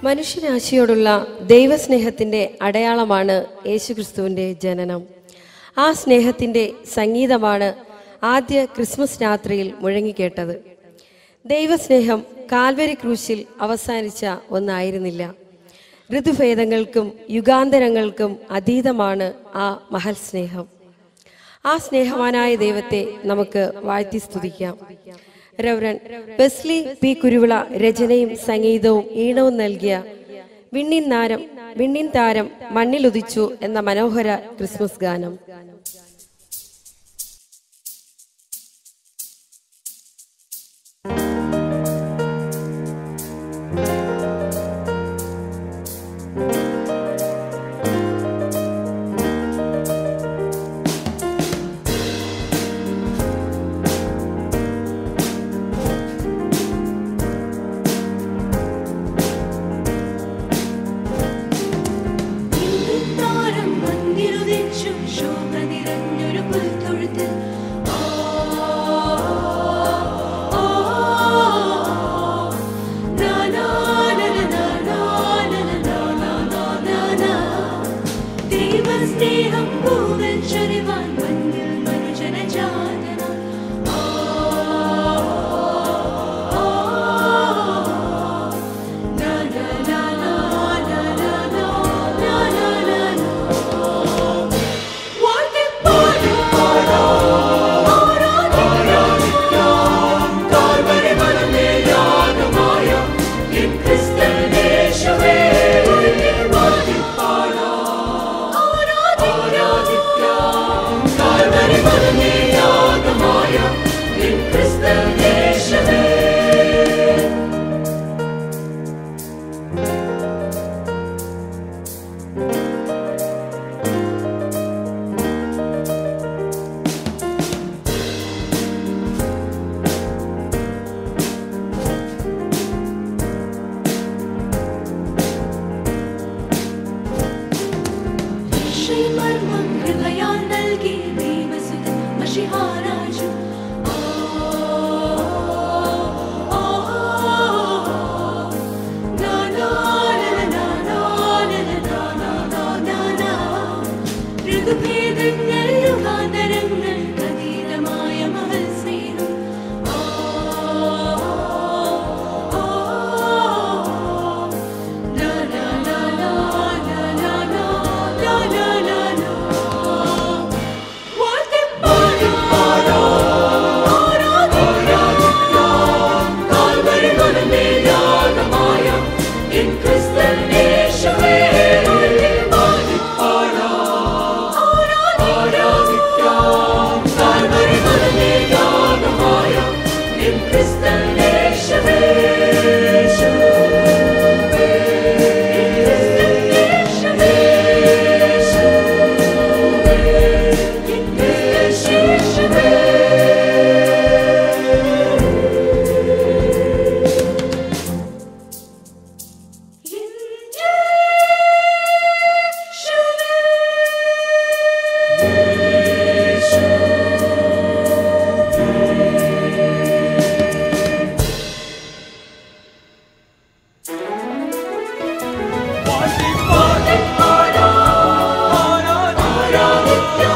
മനുഷ്യരാശിയോടുള്ള ദൈവസ്നേഹത്തിൻ്റെ അടയാളമാണ് യേശുക്രിസ്തുവിൻ്റെ ജനനം ആ സ്നേഹത്തിൻ്റെ സംഗീതമാണ് ആദ്യ ക്രിസ്മസ് രാത്രിയിൽ മുഴങ്ങിക്കേട്ടത് ദൈവസ്നേഹം കാൽവരി ക്രൂശിൽ അവസാനിച്ച ഒന്നായിരുന്നില്ല ഋതുഭേദങ്ങൾക്കും യുഗാന്തരങ്ങൾക്കും അതീതമാണ് ആ മഹൽ സ്നേഹം ആ സ്നേഹവാനായ ദൈവത്തെ നമുക്ക് വാഴ്ത്തി സ്തുതിക്കാം റവറൻ വെസ്ലി പി കുരുവിള രചനയും സംഗീതവും ഈണവും നൽകിയ വിണ്ണിൻ നാരം വിണ്ണിൻ താരം മണ്ണിലുദിച്ചു എന്ന മനോഹര ക്രിസ്മസ് ഗാനം താരം മഞ്ഞിലുദിച്ചു ശോഭ നിറഞ്ഞൊരു പുൽത്തൊഴുത്തിൽ ആ, ആ, നാ, നാ, നാ, നാ, നാ, നാ, നാ, നാ, നാ, നാ, നാ. ദൈവസ്നേഹം ഭൂവിൽ ചൊരിവാൻ മഞ്ഞിൽ മനുജനജാതന ആ, ആ, നാ, നാ, നാ, നാ, നാ, നാ, നാ, നാ, നാ, നാ, നാ. ശ്രീമർമ്മം ഹൃദയാൽ നൽകി ദൈവസുതൻ മഷിഹാരാജു ആ, ആ, നാ, നാ, നാ, നാ, നാ, നാ, നാ, നാ, നാ, നാ, നാ. ഋതുഭേദങ്ങൾ യുഗാന്തരങ്ങൾ അതീതമായ മഹൽ സ്നേഹം ആ, ആ, നാ, നാ, നാ, നാ, നാ, നാ, നാ, നാ, നാ, നാ, നാ. വാഴ്ത്തിപ്പാടാം, ആരാധിക്കാം, കാൽവരി മലമേൽ യാഗമായ എൻ ക്രിസ്തൻ യേശുവേ, വാഴ്ത്തിപ്പാടാം, ആരാധിക്കാം, കാൽവരി മലമേൽ യാഗമായ എൻ ക്രിസ്തൻ യേശുവേ, യേശുവേ, യേശുവേ, ആരാധിക്കാം